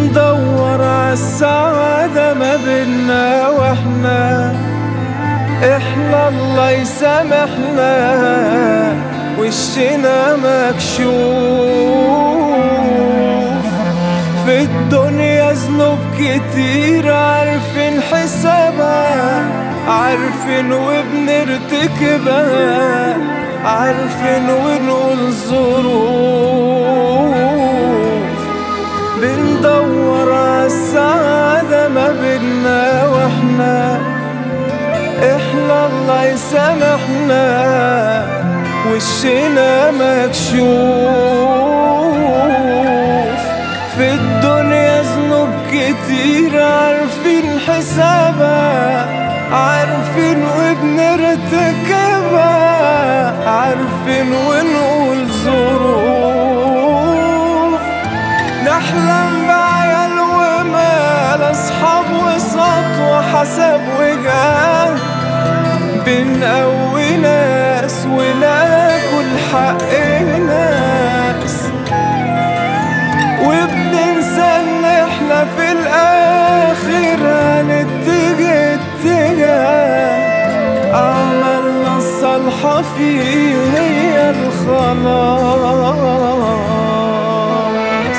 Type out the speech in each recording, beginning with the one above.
بندور عالسعادة ما بينا واحنا احنا الله يسامحنا وشنا مكشوف في الدنيا ذنوب كتير عارفين حسابها عارفين وبنرتكبها عارفين ونقول ظروف بندور عالسعادة ما بينا واحنا احنا الله يسامحنا وشنا مكشوف في الدنيا ذنوب كتير عارفين حسابها عارفين وبنرتكبها عارفين ونقول ظروف نحلم بعيال ومال اصحاب وسط وحسب وجاه بنقوي ناس وناكل حق ناس وبننسى ان احنا في الاخر هنتجه اتجاه اعمالنا الصالحة فيه هي الخلاص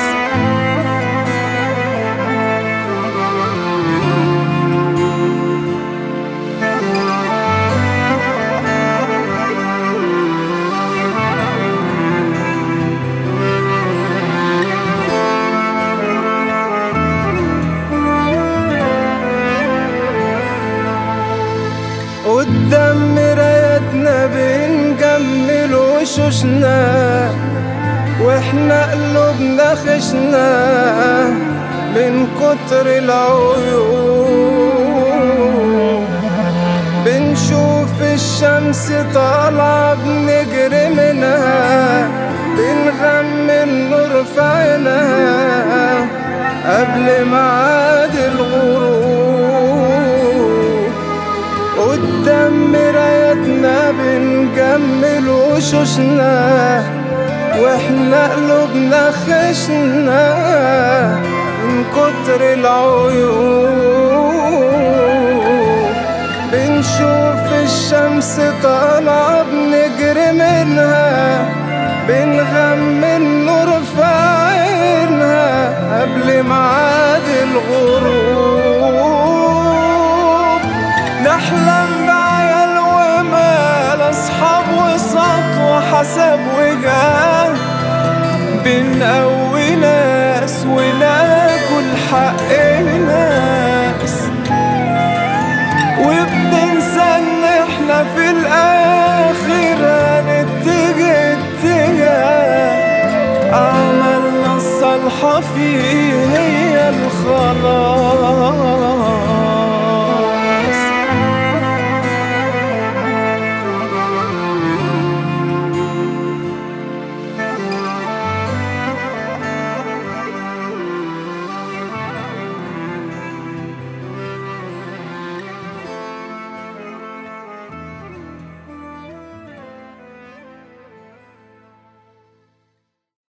قدام مرايتنا بنجمل وشوشنا واحنا قلوبنا خشنا من كتر العيوب بنشوف الشمس طالعة بنجري منها بنغم النور في عينها قبل ميعاد الغروب قدام مرايتنا بنجمل وشوشنا واحنا قلوبنا خشنا من كتر العيوب بنشوف الشمس طالعة بنجري منها بنغم النور في عينها قبل ميعاد الغروب نحلم بعيال ومال اصحاب وسط وحسب وجاه بنقوي ناس وناكل حق ناس وبننسى ان احنا في الاخر هنتجه اتجاه اعمالنا الصالحة فيه هي الخلاص